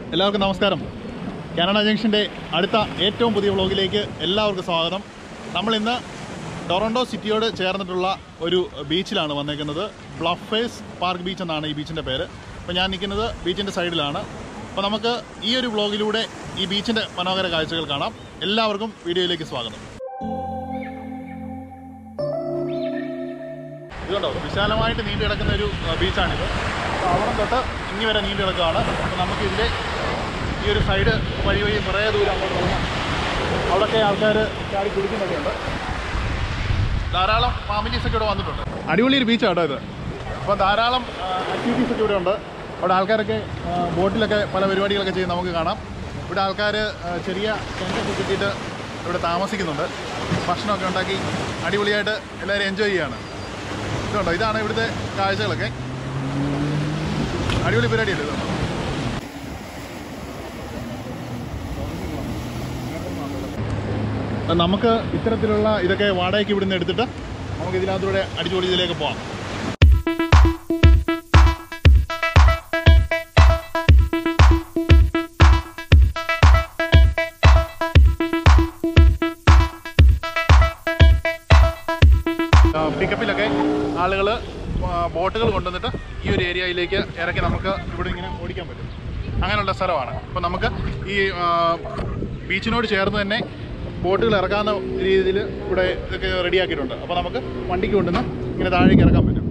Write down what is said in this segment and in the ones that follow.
എല്ലാവർക്കും നമസ്കാരം കാനഡ ജംഗ്ഷൻ്റെ അടുത്ത ഏറ്റവും പുതിയ വ്ളോഗിലേക്ക് എല്ലാവർക്കും സ്വാഗതം നമ്മൾ ഇന്ന് ടൊറൻഡോ സിറ്റിയോട് ചേർന്നിട്ടുള്ള ഒരു ബീച്ചിലാണ് വന്നേക്കുന്നത് ബ്ലഫേസ് പാർക്ക് ബീച്ച് എന്നാണ് ഈ ബീച്ചിൻ്റെ പേര് അപ്പോൾ ഞാൻ നിൽക്കുന്നത് ബീച്ചിൻ്റെ സൈഡിലാണ് അപ്പോൾ നമുക്ക് ഈ ഒരു വ്ളോഗിലൂടെ ഈ ബീച്ചിൻ്റെ മനോഹര കാഴ്ചകൾ കാണാം എല്ലാവർക്കും വീഡിയോയിലേക്ക് സ്വാഗതം ഇതുണ്ടോ വിശാലമായിട്ട് നീണ്ടു കിടക്കുന്ന ഒരു ആ, ബീച്ചാണിത് അപ്പോൾ അവിടെ തൊട്ട് ഇങ്ങി വരെ നീണ്ടു കിടക്കുകയാണ് അപ്പോൾ നമുക്ക് ഇതിൻ്റെ ഈ ഒരു സൈഡ് വഴി വഴി കുറേ ദൂരം അങ്ങോട്ട് പോകാം അവിടെയൊക്കെ ആൾക്കാർ ചാടി കുടിക്കുന്നൊക്കെ ഉണ്ട് ധാരാളം ഫാമിലീസ് ഒക്കെ ഇവിടെ വന്നിട്ടുണ്ട് അടിപൊളി ഒരു ബീച്ചാണ് കേട്ടോ ഇത് അപ്പോൾ ധാരാളം ആക്ടിവിറ്റീസ് ഒക്കെ ഇവിടെ ഉണ്ട് അവിടെ ആൾക്കാരൊക്കെ ആ, ബോട്ടിലൊക്കെ പല പരിപാടികളൊക്കെ ചെയ്ത് നമുക്ക് കാണാം ഇവിടെ ആൾക്കാർ ചെറിയ ടെൻറ്റൊക്കെ കിട്ടിയിട്ട് ഇവിടെ താമസിക്കുന്നുണ്ട് ഭക്ഷണമൊക്കെ ഉണ്ടാക്കി അടിപൊളിയായിട്ട് എല്ലാവരും എൻജോയ് ചെയ്യാണ് ഇതുണ്ടോ ഇതാണ് ഇവിടുത്തെ കാഴ്ചകളൊക്കെ അടിപൊളി പരിപാടിയല്ലേ ഇത് നമുക്ക് ഇത്തരത്തിലുള്ള ഇതൊക്കെ വാടകയ്ക്ക് ഇവിടുന്ന് എടുത്തിട്ട് നമുക്ക് ഇതിനകത്തൂടെ അടിച്ചുപൊളി ഇതിലേക്ക് പോവാം പിക്കപ്പിലൊക്കെ ആളുകൾ ബോട്ടുകൾ കൊണ്ടുവന്നിട്ട് ഈ ഒരു ഏരിയയിലേക്ക് ഇറക്കി നമുക്ക് ഇവിടെ ഇങ്ങനെ ഓടിക്കാൻ പറ്റും അങ്ങനെയുള്ള സ്ഥലമാണ് അപ്പോൾ നമുക്ക് ഈ ആ, ബീച്ചിനോട് ചേർന്ന് തന്നെ ബോട്ടുകൾ ഇറക്കാവുന്ന രീതിയിൽ ഇവിടെ ഇതൊക്കെ റെഡിയാക്കിയിട്ടുണ്ട് അപ്പോൾ നമുക്ക് വണ്ടിക്ക് കൊണ്ടുവന്ന് ഇങ്ങനെ താഴേക്ക് ഇറക്കാൻ പറ്റും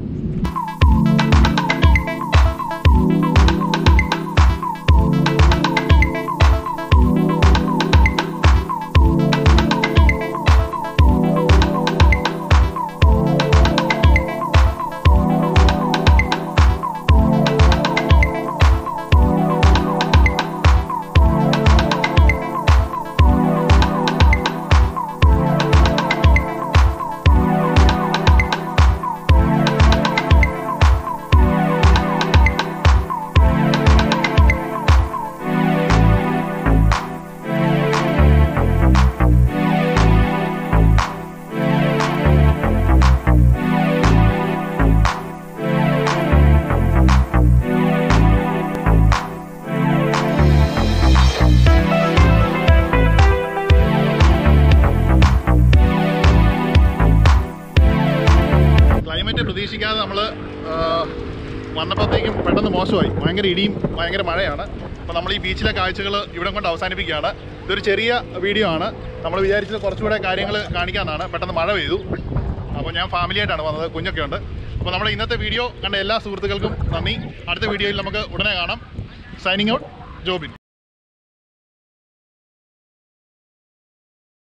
ക്ലൈമറ്റ് പ്രതീക്ഷിക്കാതെ നമ്മൾ വന്നപ്പോഴത്തേക്കും പെട്ടെന്ന് മോശമായി ഭയങ്കര ഇടിയും ഭയങ്കര മഴയാണ് അപ്പോൾ നമ്മൾ ഈ ബീച്ചിലെ കാഴ്ചകൾ ഇവിടെ കൊണ്ട് അവസാനിപ്പിക്കുകയാണ് ഇതൊരു ചെറിയ വീഡിയോ ആണ് നമ്മൾ വിചാരിച്ചത് കുറച്ചുകൂടെ കാര്യങ്ങൾ കാണിക്കാമെന്നാണ് പെട്ടെന്ന് മഴ പെയ്തു അപ്പോൾ ഞാൻ ഫാമിലി ആയിട്ടാണ് വന്നത് കുഞ്ഞൊക്കെ ഉണ്ട് അപ്പോൾ നമ്മുടെ ഇന്നത്തെ വീഡിയോ കണ്ട എല്ലാ സുഹൃത്തുക്കൾക്കും നന്ദി അടുത്ത വീഡിയോയിൽ നമുക്ക് ഉടനെ കാണാം സൈനിങ് ഔട്ട് ജോബിൻ